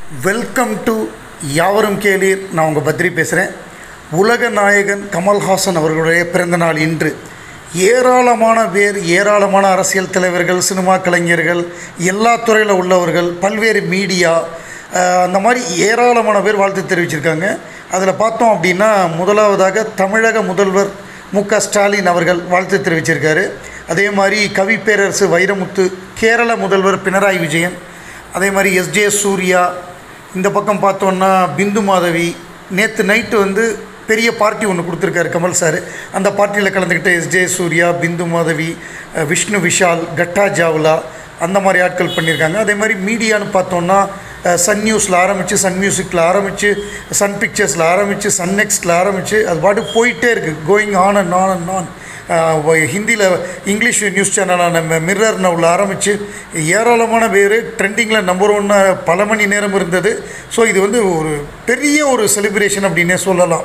welcome to யாவரும் கேளீர் நான் உங்கள் பத்ரி பேசுகிறேன் உலக நாயகன் கமல்ஹாசன் அவர்களுடைய பிறந்தநாள் இன்று ஏராளமான பேர் ஏராளமான அரசியல் தலைவர்கள் சினிமா கலைஞர்கள் எல்லா துறையில் உள்ளவர்கள் பல்வேறு மீடியா அஹ், அந்த மாதிரி ஏராளமான பேர் வாழ்த்து தெரிவிச்சிருக்காங்க அதில் பார்த்தோம் அப்படின்னா முதலாவதாக தமிழக முதல்வர் மு க ஸ்டாலின் அவர்கள் வாழ்த்து தெரிவிச்சிருக்காரு அதே மாதிரி கவி பேரரசு வைரமுத்து கேரள முதல்வர் பினராயி விஜயன் அதே மாதிரி எஸ்ஜே சூர்யா இந்த பக்கம் பார்த்தோன்னா பிந்து மாதவி நேற்று நைட்டு வந்து பெரிய பார்ட்டி ஒன்று கொடுத்துருக்காரு கமல் சார் அந்த பார்ட்டியில் கலந்துக்கிட்ட எஸ்ஜே சூர்யா பிந்து மாதவி அஹ், விஷ்ணு விஷால் கட்டா ஜாவ்லா அந்த மாதிரி ஆட்கள் பண்ணியிருக்காங்க அதே மாதிரி மீடியான்னு பார்த்தோன்னா அஹ், சன் நியூஸில் ஆரம்பித்து சன் மியூசிக்கில் ஆரம்பித்து சன் பிக்சர்ஸில் ஆரம்பித்து சன் நெக்ஸ்ட்டில் ஆரம்பித்து அது பாட்டு போயிட்டே இருக்குது going on and on and on ஹிந்தியில் இங்கிலீஷ் நியூஸ் சேனலான மிர்ரர் நவுல ஆரம்பித்து ஏராளமான பேர் ட்ரெண்டிங்கில் நம்பர் ஒன்னாக பல மணி நேரம் இருந்தது ஸோ இது வந்து ஒரு பெரிய ஒரு செலிப்ரேஷன் அப்படின்னே சொல்லலாம்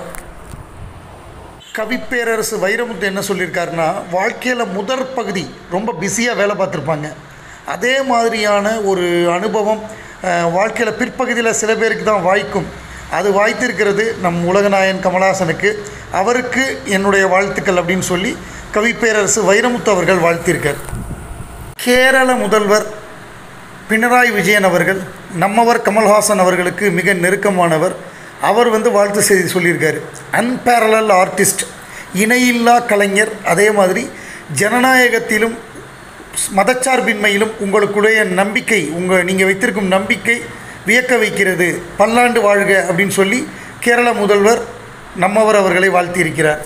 கவிப்பேரரசு வைரமுத்து என்ன சொல்லியிருக்காருன்னா வாழ்க்கையில் முதற் பகுதி ரொம்ப பிஸியாக வேலை பார்த்துருப்பாங்க அதே மாதிரியான ஒரு அனுபவம் வாழ்க்கையில் பிற்பகுதியில் சில பேருக்கு தான் வாய்க்கும் அது வாய்த்திருக்கிறது நம் உலகநாயகன் கமலஹாசனுக்கு அவருக்கு என்னுடைய வாழ்த்துக்கள் அப்படின்னு சொல்லி கவிப்பேரரசு வைரமுத்து அவர்கள் வாழ்த்தியிருக்கார் கேரள முதல்வர் பினராயி விஜயன் அவர்கள் நம்மவர் கமல்ஹாசன் அவர்களுக்கு மிக நெருக்கமானவர் அவர் வந்து வாழ்த்து செய்தி சொல்லியிருக்காரு அன்பேரலல் ஆர்டிஸ்ட் இணையில்லா கலைஞர் அதே மாதிரி ஜனநாயகத்திலும் மதச்சார்பின்மையிலும் உங்களுக்குடைய நம்பிக்கை உங்கள் நீங்கள் வைத்திருக்கும் நம்பிக்கை வியக்க வைக்கிறது பல்லாண்டு வாழ்க அப்படின்னு சொல்லி கேரள முதல்வர் நம்மவர் அவர்களை வாழ்த்தியிருக்கிறார்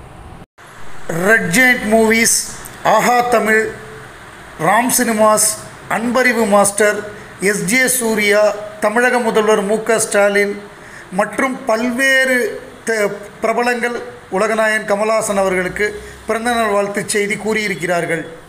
Red Giant Movies Aha Tamil Ram Cinemas Anbariv Master S J Suriya தமிழக முதல்வர் மு க ஸ்டாலின் மற்றும் பல்வேறு த- பிரபலங்கள் உலகநாயகன் கமலஹாசன் அவர்களுக்கு பிறந்தநாள் வாழ்த்துச் செய்தி கூறியிருக்கிறார்கள்